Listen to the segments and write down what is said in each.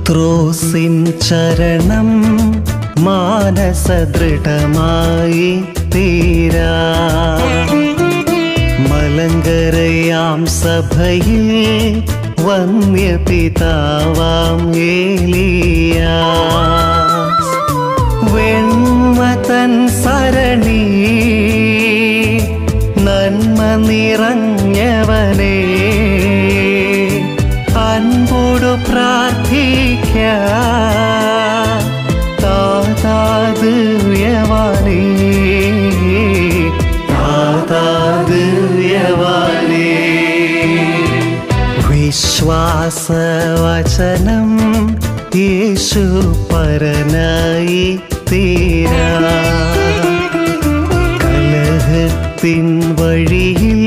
പത്രോസിൻ ചരണം മാനസദൃഢമായി തീരാ മലങ്കരയാം സഭയിൽ വന്യപിതാവാം ഏലിയ വെണ്മതൻ സരണി നന്മ നിറഞ്ഞവനേ അൻപോടു പ്രാർത്ഥിക്ക താതാദിവ്യവാനേ താതാദിവ്യവാനേ വിശ്വാസവചനം യേശു പരനായി തീരാ കലഹത്തിൻ വഴിയിൽ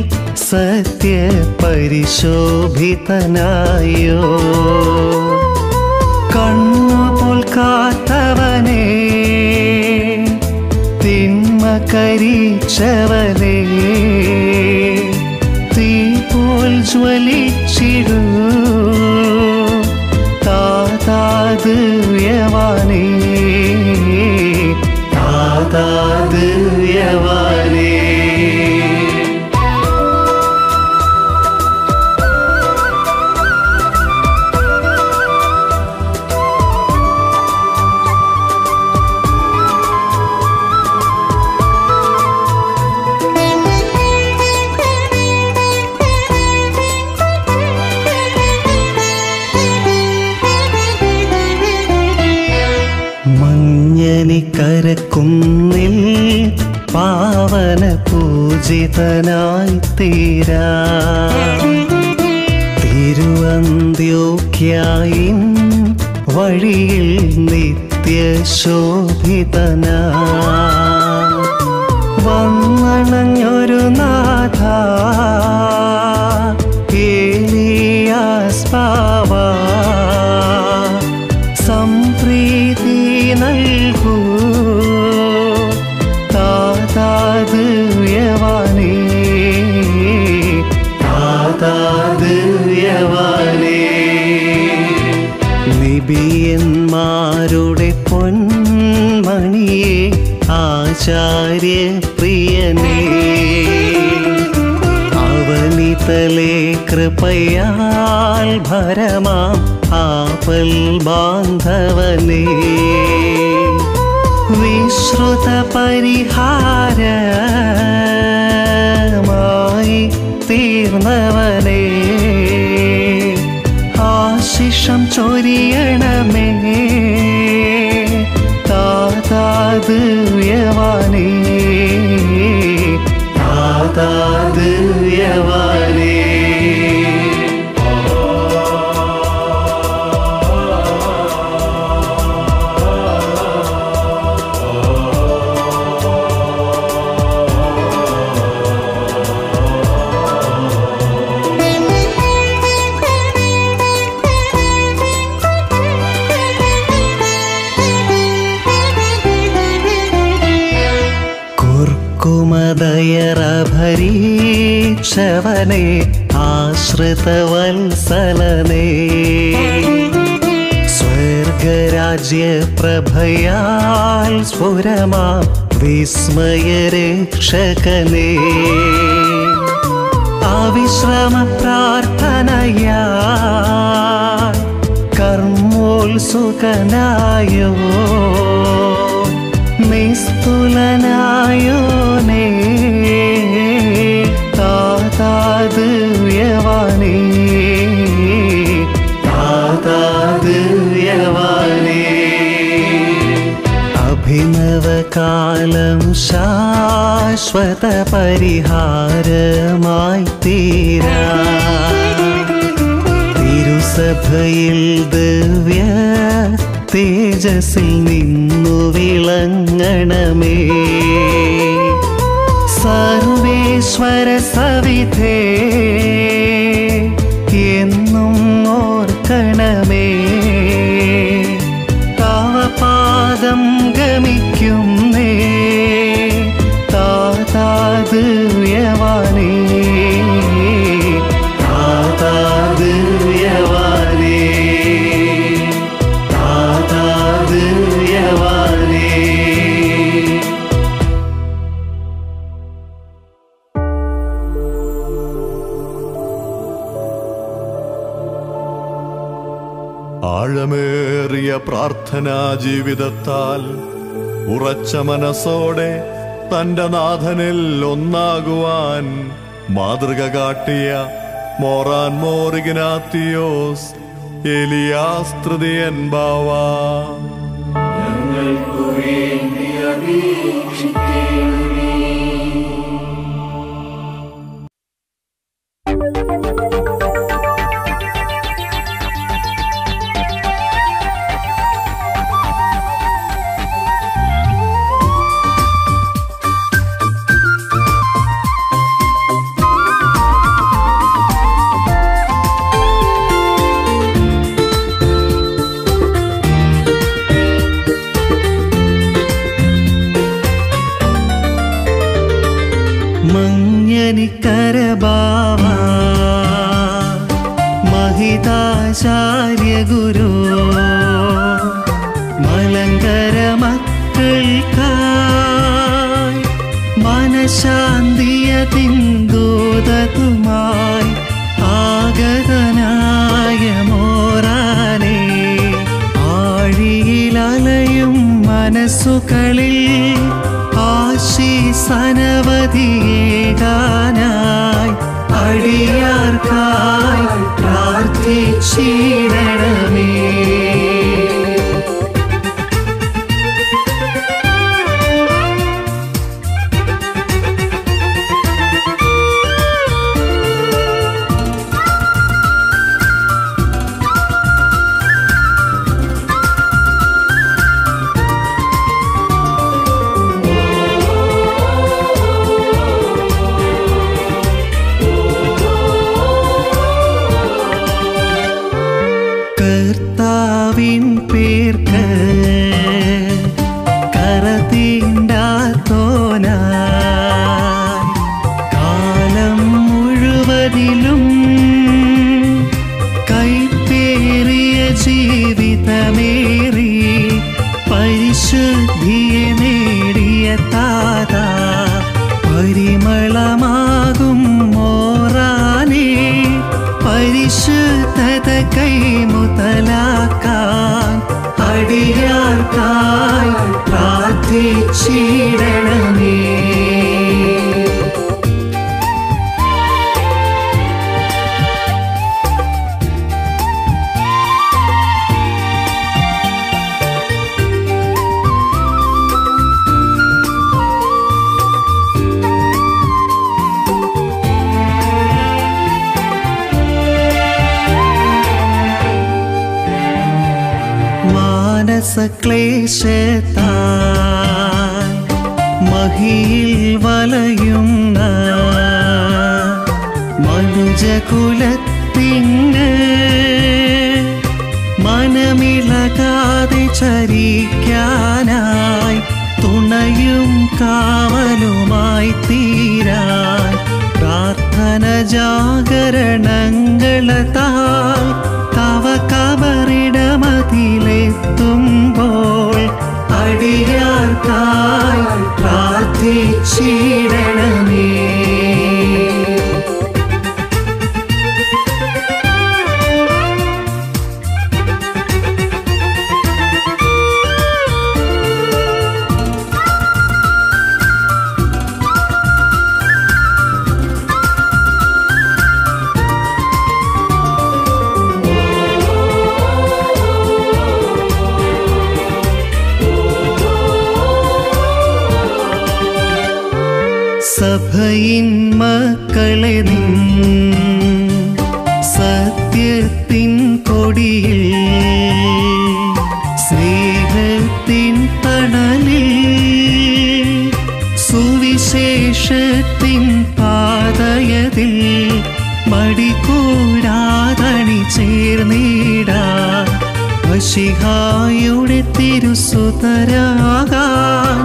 സത്യപരിശോഭിതനായോ കണ്ണുപോൽ കാത്തവനെ തിന്മ കരിച്ചവനെ തീ പോൽ ജ്വലിച്ചിടൂ താതാദിവ്യവാനേ താതാദിവ്യവാനേ മഞ്ഞനിക്കരക്കുന്നിൽ പാവന പൂജിതനായി തീരാ തിരുവന്ത്യോക്യായിൻ വഴിയിൽ നിത്യശോഭിതനാ വന്നണഞ്ഞൊരു നാഥ ഏലിയാസ്പാവാ സംപ്രീതി നൽകൂ താതാദിവ്യവാനേ താതാദിവ്യവാനേ നിബിയന്മാരുടെ പൊന്മണിയെ ആചാര്യ പ്രിയനേ അവനിതലെ കൃപയാൽ ഭരമാം ആപൽ ബാന്ധവനേ വിശ്രുത പരിഹാരമായി തീർന്നവനേ ആശിഷം ചൊരിയണമേ താതാദിവ്യവാനേ താതാദിവ്യവാനേ കുർക്കുമതയറഭരീക്ഷവനെ ആശ്രിതവത്സലനേ സ്വർഗരാജ്യ പ്രഭയാൽ സ്ഫുരമാ വിസ്മയരക്ഷകനേ അവിശ്രമ പ്രാർത്ഥനയാ കർമ്മോത്സുകനായോ നിസ്തുലനായോ നേ താതാദിവ്യവാനേ താതാദിവ്യവാനേ അഭിനവകാലം ശാശ്വത പരിഹാരമായി തീരാ തിരുസഭയിൽ ദിവ്യ തേജസ്സിൽ നിന്നു വിളങ്ങണമേ സർവേശ്വര സവിധേ എന്നും ഓർക്കണമേ തവ പാദം ഗമിക്കുന്നേ താതാദിവ്യവാനേ താതാദിവ്യവാനേ ആഴമേറിയ പ്രാർത്ഥനാ ജീവിതത്താൽ ഉറച്ച മനസ്സോടെ തന്റെ നാഥനിൽ ഒന്നാകുവാൻ മാതൃക കാട്ടിയ മോറാൻ മോറിഗിനാത്തിയോസ് എലിയാസ്തൃതിയൻ ബാവാ മഞ്ഞനിക്കരബാവ മഹിതാചാര്യ ഗുരു മലങ്കര മക്കൾക്കായി മനശാന്തിയ തിന്തൂതതുമായി ആഗതനായ മോറാനെ ആഴിയിലലയും മനസ്സുകളിൽ ആശീസനവധിയേകാനായി അടിയാർക്കായി പ്രാർത്ഥിച്ചിടണമേ കർത്താവിൻ പേർക്ക് കറതീണ്ടാത്തോനായി കാലം മുഴുവനിലും കൈപ്പേറിയ ജീവിതമേറി പരിശുദ്ധിയെ നേടിയ താത പരിമളമാകും മോറാനേ പരിശുദ്ധത കൈമുതലാക്കാൻ അടിയാർക്കായി പ്രാർത്ഥിച്ചിടണമേ മാനസക്ലേശത്താൽ മഹിയിൽ വലയുന്ന മനുജകുലത്തിന് മനമിളകാതെ ചരിക്കാനായി തുണയും കാവലുമായി തീരാൻ പ്രാർത്ഥന ജാഗരണങ്ങളതാൽ തവ കബറിടമതിലെത്തുമ്പോൾ അടിയാർക്കായി പ്രാർത്ഥിച്ചിടണമേ സഭയിൻ മക്കളെ നിൻ സത്യത്തിൻ കൊടിയിൽ സ്നേഹത്തിൻ തണലിൽ സുവിശേഷത്തിൻ പാതയതിൽ മടികൂടാതണി ചേർന്നിടാ വശിഹായുടെ തിരുസുതരാകാൻ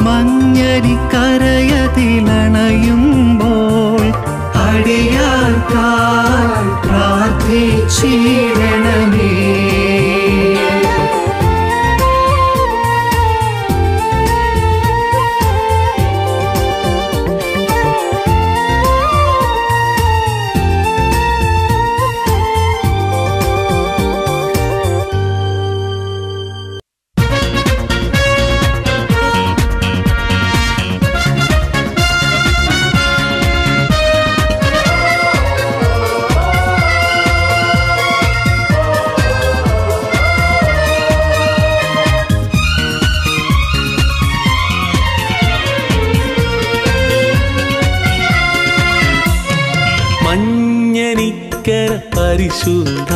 മഞ്ഞരിക്കരയതിലണയുമ്പോൾ അടിയാർക്കായി പ്രാർത്ഥിച്ചിടണമേ മഞ്ഞനിക്കര പരിശുദ്ധ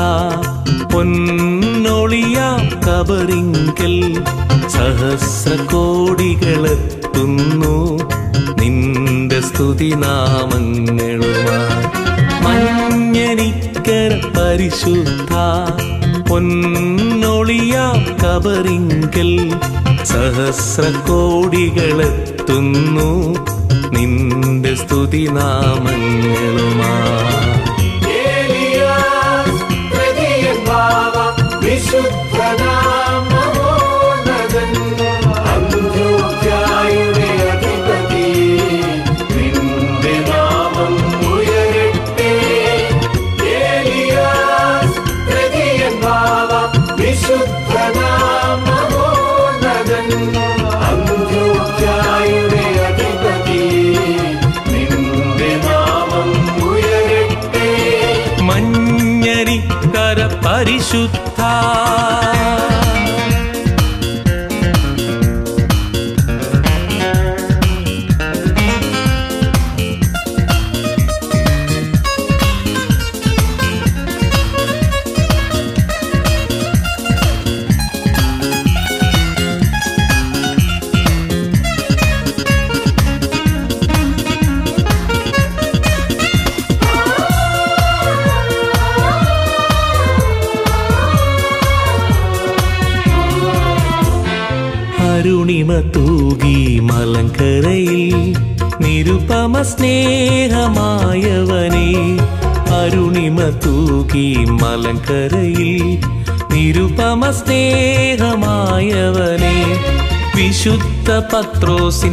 പൊന്നൊളിയാം കബറിങ്കൽ സഹസ്ര കോടികളെത്തുന്നു നിന്റെ സ്തുതി നാമങ്ങളുമായി മഞ്ഞനിക്കര പരിശുദ്ധ പൊന്നൊളിയാം കബറിങ്കൽ സഹസ്ര കോടികളെത്തുന്നു നിന്റെ സ്തുതി നാമങ്ങളുമായി ഏലിയാസ് പ്രതിയൻ ബാവ വിശുദ്ധനാമോന്നതൻ അന്ത്യോഖ്യായുടെ അധിപതി നിന്റെ നാമം ഉയരട്ടെ ഏലിയാസ് പ്രതിയൻ ബാവ വിശുദ്ധനാമോന്നതൻ അന്ത്യോഖ്യായുടെ അധിപതി നിന്റെ നാമം ഉയരട്ടെ മഞ്ഞരിക്കര പരിശുദ്ധ അരുണിമ തൂകി മലങ്കരയിൽ നിരുപമ സ്നേഹമായവനെ അരുണിമ തൂകി മലങ്കരയിൽ നിരുപമ സ്നേഹമായവനെ വിശുദ്ധ പത്രോസിൻ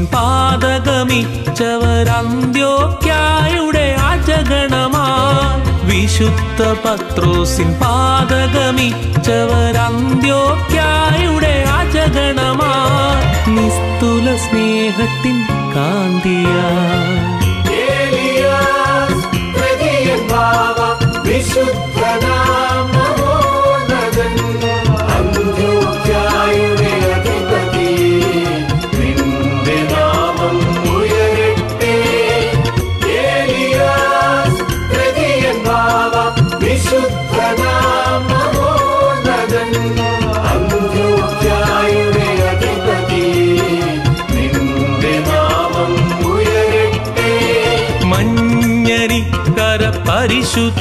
പാതകമിച്ചവരന്ത്യോക്യായുടെ അജഗണമാ വിശുദ്ധ പത്രോസിൻ പാതകമിച്ചവരന്ത്യോക്യായുടെ അജഗണമാ നിസ്തുല സ്നേഹത്തിൻ കാന്തിയാ ഏലിയാസ് പ്രതിയൻ ബാവ വിശുദ്ധനാമോന്നതൻ അന്ത്യോഖ്യായുടെ അധിപതി നിന്റെ നാമം ഉയരട്ടെ ഏലിയാസ് പ്രതിയൻ ബാവ വിശുദ്ധനാമോന്നതൻ അന്ത്യോഖ്യായുടെ അധിപതി നിന്റെ നാമം ഉയരട്ടെ മഞ്ഞരിക്കര പരിശുദ്ധ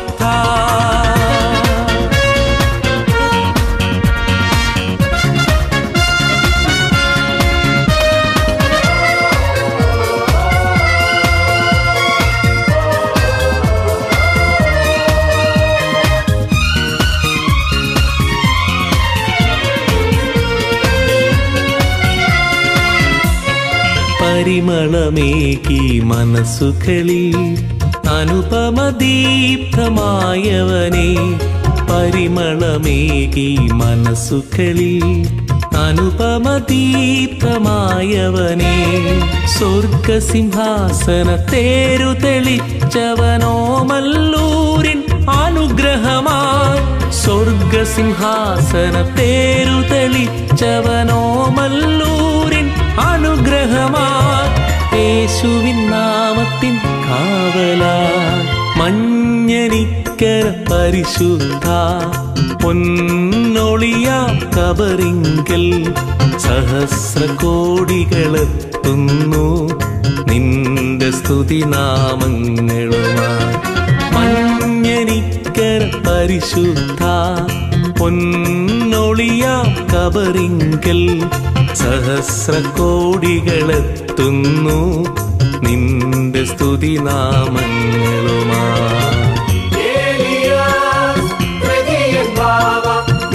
പരിമളമേകി മനസ്സുകളിൽ അനുപമ ദീപ്തമായവനെ പരിമളമേകി മനസ്സുകളിൽ അനുപമ ദീപ്തമായവനെ സ്വർഗസിംഹാസന തേരു തെളിച്ചവനോ മല്ലൂരിൻ അനുഗ്രഹമായി സ്വർഗസിംഹാസന തേരു തെളിച്ചവനോ മല്ലൂരിൻ അനുഗ്രഹമായി യേശുവിൻ നാമത്തിൻ കാവലാ മഞ്ഞനിക്കര പരിശുദ്ധ പൊന്നൊളിയാ കബറിങ്കൽ സഹസ്ര കോടികളെത്തുന്നു നിന്റെ സ്തുതി നാമങ്ങളുമായി മഞ്ഞനിക്കര പരിശുദ്ധ പൊന്നൊളിയാ കബറിങ്കൽ സഹസ്ര കോടികളെത്തുന്നു നിന്റെ സ്തുതി നാമങ്ങളുമായി ഏലിയാസ് പ്രതിയൻ ബാവ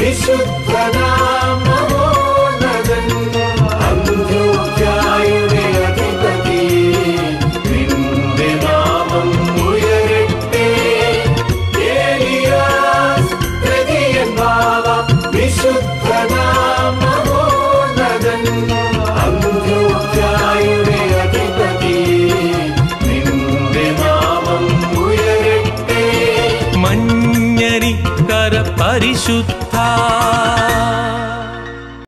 വിശുദ്ധനാമോന്നതൻ അന്ത്യോഖ്യായുടെ അധിപതി നിന്റെ നാമം ഉയരട്ടെ ഏലിയാസ് പ്രതിയൻ ബാവ വിശുദ്ധനാമോന്നതൻ അന്ത്യോഖ്യായുടെ അധിപതി നിന്റെ നാമം ഉയരട്ടെ മഞ്ഞരിക്കര പരിശുദ്ധ